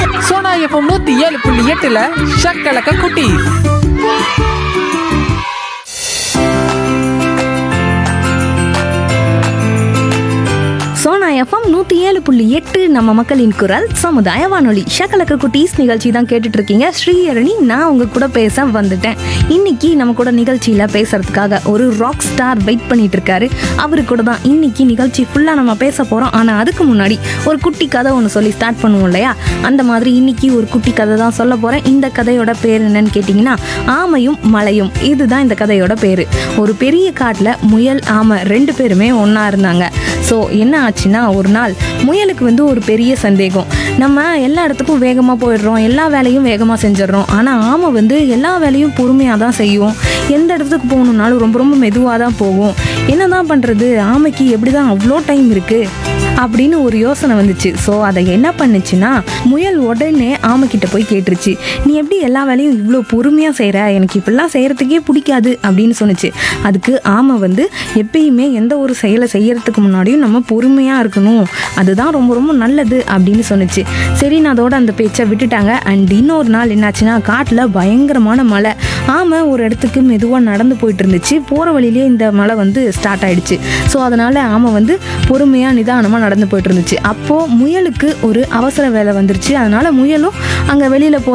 Sona FM நூத்தி ஏழு புள்ளி எட்டுல ஷக்கலக்க குட்டி சோனா எஃப்எம் நூற்றி ஏழு புள்ளி எட்டு நம்ம மக்களின் குரல் சமுதாய வானொலி ஷக்கலக்க குட்டீஸ் நிகழ்ச்சி தான் கேட்டுட்டு இருக்கீங்க ஸ்ரீஹரணி நான் உங்க கூட பேச வந்துட்டேன் இன்னைக்கு நம்ம கூட நிகழ்ச்சியில் பேசுறதுக்காக ஒரு ராக் ஸ்டார் வெயிட் பண்ணிட்டு இருக்காரு அவரு கூட தான் இன்னைக்கு நிகழ்ச்சி ஃபுல்லாக நம்ம பேச போகிறோம் ஆனால் அதுக்கு முன்னாடி ஒரு குட்டி கதை ஒன்று சொல்லி ஸ்டார்ட் பண்ணுவோம் இல்லையா அந்த மாதிரி இன்னைக்கு ஒரு குட்டி கதை தான் சொல்ல போகிறேன் இந்த கதையோட பேர் என்னன்னு கேட்டிங்கன்னா ஆமையும் மலையும் இதுதான் இந்த கதையோட பேர் ஒரு பெரிய காட்டில் முயல் ஆமை ரெண்டு பேருமே ஒன்றா இருந்தாங்க ஸோ என்ன ஆச்சுன்னா ஒரு நாள் முயலுக்கு வந்து ஒரு பெரிய சந்தேகம் நம்ம எல்லா இடத்துக்கும் வேகமாக போயிடுறோம் எல்லா வேலையும் வேகமாக செஞ்சிடுறோம் ஆனால் ஆமை வந்து எல்லா வேலையும் பொறுமையாக தான் செய்யும் எந்த இடத்துக்கு போகணுன்னாலும் ரொம்ப ரொம்ப மெதுவாக தான் போகும் என்ன தான் பண்ணுறது ஆமைக்கு எப்படி தான் அவ்வளோ டைம் இருக்குது அப்படின்னு ஒரு யோசனை வந்துச்சு ஸோ அதை என்ன பண்ணுச்சுன்னா முயல் உடனே ஆமைக்கிட்ட போய் கேட்டுருச்சு நீ எப்படி எல்லா வேலையும் இவ்வளோ பொறுமையாக செய்கிற எனக்கு இப்படிலாம் செய்கிறதுக்கே பிடிக்காது அப்படின்னு சொன்னுச்சு அதுக்கு ஆமை வந்து எப்பயுமே எந்த ஒரு செயலை செய்யறதுக்கு முன்னாடியும் நம்ம பொறுமையாக இருக்கணும் அதுதான் ரொம்ப ரொம்ப நல்லது அப்படின்னு சொன்னுச்சு சரி நான் அதோட அந்த பேச்சை விட்டுட்டாங்க அண்ட் இன்னொரு நாள் என்னாச்சுன்னா காட்டில் பயங்கரமான மழை ஆமை ஒரு இடத்துக்கு மெதுவாக நடந்து போயிட்டு இருந்துச்சு போகிற வழியிலே இந்த மழை வந்து ஸ்டார்ட் ஆயிடுச்சு ஸோ அதனால் ஆமை வந்து பொறுமையாக நிதானமாக நடந்து போயிட்டு இருந்துச்சு அப்போது முயலுக்கு ஒரு அவசர வேலை வந்துருச்சு அதனால் முயலும் அங்கே வெளியில் போகிற